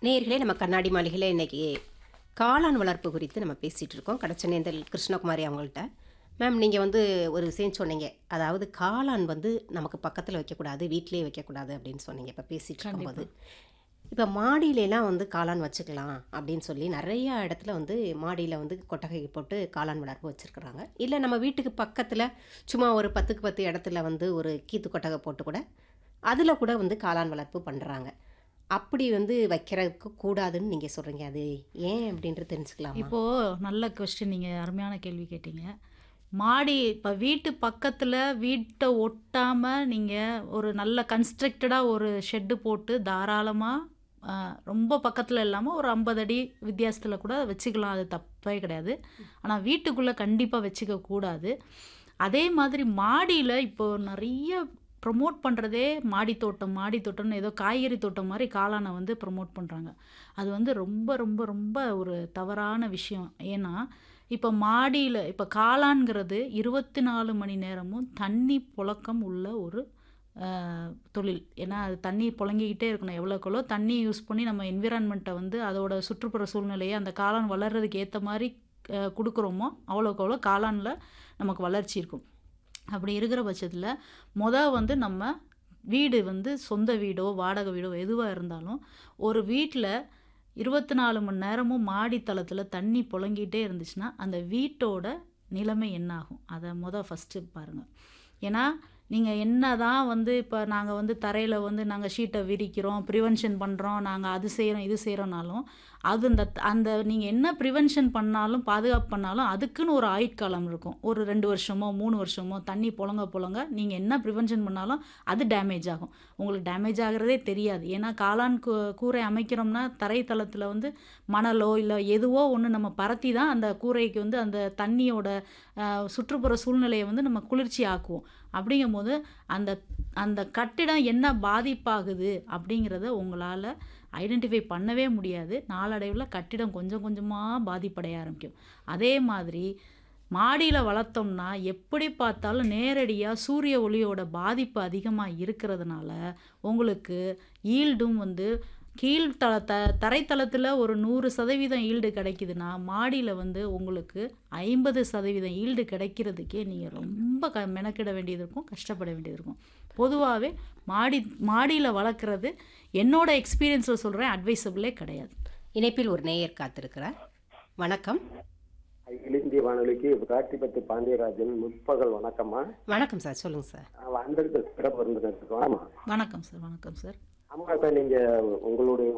நேயர்களே நம்ம கண்ணாடி மாளிகையில் இன்னைக்கு காளான் வளர்ப்பு குறித்து நம்ம பேசிகிட்டு இருக்கோம் கடச்சனேந்தல் கிருஷ்ணகுமாரி அவங்கள்ட்ட மேம் நீங்கள் வந்து ஒரு விஷயம் சொன்னீங்க அதாவது காளான் வந்து நமக்கு பக்கத்தில் வைக்கக்கூடாது வீட்டிலேயே வைக்கக்கூடாது அப்படின்னு சொன்னீங்க இப்போ பேசிகிட்டு இருக்கும்போது இப்போ மாடியிலலாம் வந்து காளான் வச்சுக்கலாம் அப்படின்னு சொல்லி நிறைய இடத்துல வந்து மாடியில் வந்து கொட்டகை போட்டு காளான் வளர்ப்பு வச்சுருக்குறாங்க இல்லை நம்ம வீட்டுக்கு பக்கத்தில் சும்மா ஒரு பத்துக்கு பத்து இடத்துல வந்து ஒரு கீத்து கொட்டகை போட்டு கூட அதில் கூட வந்து காளான் வளர்ப்பு பண்ணுறாங்க அப்படி வந்து வைக்கிறதுக்கு கூடாதுன்னு நீங்கள் சொல்கிறீங்க அது ஏன் அப்படின்றது தெரிஞ்சுக்கலாமா இப்போ நல்ல கொஸ்டின் நீங்கள் அருமையான கேள்வி கேட்டீங்க மாடி இப்போ வீட்டு பக்கத்தில் வீட்டை ஒட்டாமல் நீங்கள் ஒரு நல்ல கன்ஸ்ட்ரக்டடாக ஒரு ஷெட்டு போட்டு தாராளமாக ரொம்ப பக்கத்தில் இல்லாமல் ஒரு ஐம்பது அடி வித்தியாசத்தில் கூட வச்சுக்கலாம் அது தப்பே கிடையாது ஆனால் வீட்டுக்குள்ளே கண்டிப்பாக வச்சுக்க கூடாது அதே மாதிரி மாடியில் இப்போ நிறைய ப்ரொமோட் பண்ணுறதே மாடி தோட்டம் மாடி தோட்டம்னு ஏதோ காய்கறி தோட்டம் மாதிரி காளானை வந்து ப்ரொமோட் பண்ணுறாங்க அது வந்து ரொம்ப ரொம்ப ரொம்ப ஒரு தவறான விஷயம் ஏன்னா இப்போ மாடியில் இப்போ காளான்கிறது இருபத்தி நாலு மணி நேரமும் தண்ணி புழக்கம் உள்ள ஒரு அஹ், தொழில் ஏன்னா அது தண்ணி புழங்கிக்கிட்டே இருக்கணும் எவ்வளோக்கெவ்வளோ தண்ணி யூஸ் பண்ணி நம்ம என்விரான்மெண்ட்டை வந்து அதோட சுற்றுப்புற சூழ்நிலையை அந்த காளான் வளர்கிறதுக்கு ஏற்ற மாதிரி அஹ், கொடுக்குறோமோ அவ்வளோக்கு அவ்வளோ காளானில் நமக்கு வளர்ச்சி இருக்கும் அப்படி இருக்கிற பட்சத்தில் முத வந்து நம்ம வீடு வந்து சொந்த வீடோ வாடகை வீடோ எதுவாக இருந்தாலும் ஒரு வீட்டில் இருபத்தி நாலு மணி நேரமும் மாடி தளத்தில் தண்ணி புழங்கிட்டே இருந்துச்சுன்னா அந்த வீட்டோட நிலைமை என்னாகும் அதை முத ஃபஸ்ட்டு பாருங்கள் ஏன்னா நீங்கள் என்ன தான் வந்து இப்போ நாங்கள் வந்து தரையில் வந்து நாங்கள் ஷீட்டை விரிக்கிறோம் ப்ரிவென்ஷன் பண்ணுறோம் நாங்கள் அது செய்கிறோம் இது செய்கிறோனாலும் அது அந்த அந்த நீங்கள் என்ன ப்ரிவென்ஷன் பண்ணாலும் பாதுகாப்பு பண்ணாலும் அதுக்குன்னு ஒரு ஆயுட்காலம் இருக்கும் ஒரு ரெண்டு வருஷமோ மூணு வருஷமோ தண்ணி புழங்க புழங்க நீங்கள் என்ன ப்ரிவென்ஷன் பண்ணாலும் அது டேமேஜ் ஆகும் உங்களுக்கு டேமேஜ் ஆகிறதே தெரியாது ஏன்னா காளான் கூ கூரை அமைக்கிறோம்னா தரைத்தளத்தில் வந்து மணலோ இல்லை எதுவோ ஒன்று நம்ம பரத்தி தான் அந்த கூரைக்கு வந்து அந்த தண்ணியோட அஹ், சுற்றுப்புற சூழ்நிலையை வந்து நம்ம குளிர்ச்சி ஆக்குவோம் அப்படிங்கும்போது அந்த அந்த கட்டிடம் என்ன பாதிப்பாகுது அப்படிங்கிறத உங்களால் ஐடென்டிஃபை பண்ணவே முடியாது நாளடைவில் கட்டிடம் கொஞ்சம் கொஞ்சமாக பாதிப்படைய ஆரம்பிக்கும் அதே மாதிரி மாடியில் வளர்த்தோம்னா எப்படி பார்த்தாலும் நேரடியாக சூரிய ஒளியோட பாதிப்பு அதிகமாக இருக்கிறதுனால உங்களுக்கு ஈல்டும் வந்து கீழ்த்தள த தரைத்தளத்தில் ஒரு நூறு சதவீதம் ஈல்டு கிடைக்குதுன்னா மாடியில் வந்து உங்களுக்கு ஐம்பது சதவீதம் ஈல்டு கிடைக்கிறதுக்கே நீங்கள் ரொம்ப க மெனக்கிட வேண்டியது இருக்கும் கஷ்டப்பட வேண்டியது இருக்கும் பொதுவாகவே மாடி மாடியில் வளர்க்குறது என்னோட எக்ஸ்பீரியன்ஸில் சொல்கிறேன் அட்வைசபிளே கிடையாது இணைப்பில் ஒரு நேயர் காத்திருக்கிறார் வணக்கம் அகில இந்திய வானொலிக்கு கார்த்திபத்து பாண்டியராஜன் முற்பகல் வணக்கம்மா வணக்கம் சார் சொல்லுங்கள் சார் வந்திருக்க சிறப்பு விருந்தினருக்கு ஆமா வணக்கம் சார் வணக்கம் சார் ஆமா சார் நீங்க உங்களுடைய